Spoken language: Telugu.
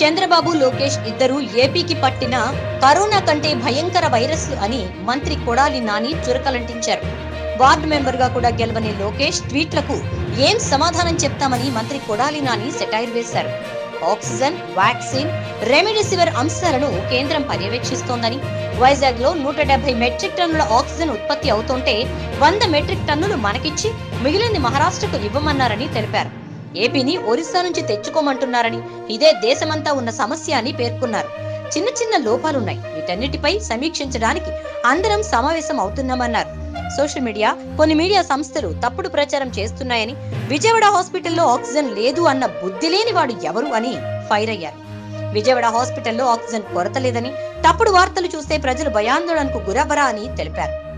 చంద్రబాబు లోకేష్ ఇద్దరు ఏపీకి పట్టిన కరోనా కంటే భయంకర వైరస్ అని మంత్రి కొడాలి నాని చురకలంటించారు వార్డు మెంబర్ గా కూడా గెలవని లోకేష్ ట్వీట్లకు ఏం సమాధానం చెప్తామని మంత్రి కొడాలి నాని సెటైర్ వేశారు ఆక్సిజన్ వ్యాక్సిన్ రెమిడిసివిర్ అంశాలను కేంద్రం పర్యవేక్షిస్తోందని వైజాగ్ లో నూట డెబ్బై మెట్రిక్ టన్నుల ఆక్సిజన్ ఉత్పత్తి అవుతుంటే వంద మెట్రిక్ టన్నులు మనకిచ్చి మిగిలింది మహారాష్ట్రకు ఇవ్వమన్నారని తెలిపారు ఏపీని ఒరిస్సా నుంచి తెచ్చుకోమంటున్నారని ఇదే దేశమంతా ఉన్న సమస్య అని పేర్కొన్నారు చిన్న చిన్న లోపాలున్నాయి వీటన్నిటిపై సమీక్షించడానికి అందరం సమావేశం అవుతున్నామన్నారు సోషల్ మీడియా కొన్ని మీడియా సంస్థలు తప్పుడు ప్రచారం చేస్తున్నాయని విజయవాడ హాస్పిటల్లో ఆక్సిజన్ లేదు అన్న బుద్ధి లేని వాడు ఎవరు అని ఫైర్ అయ్యారు విజయవాడ హాస్పిటల్లో ఆక్సిజన్ కొరత లేదని తప్పుడు వార్తలు చూస్తే ప్రజలు భయాందోళనకు గురవరా అని తెలిపారు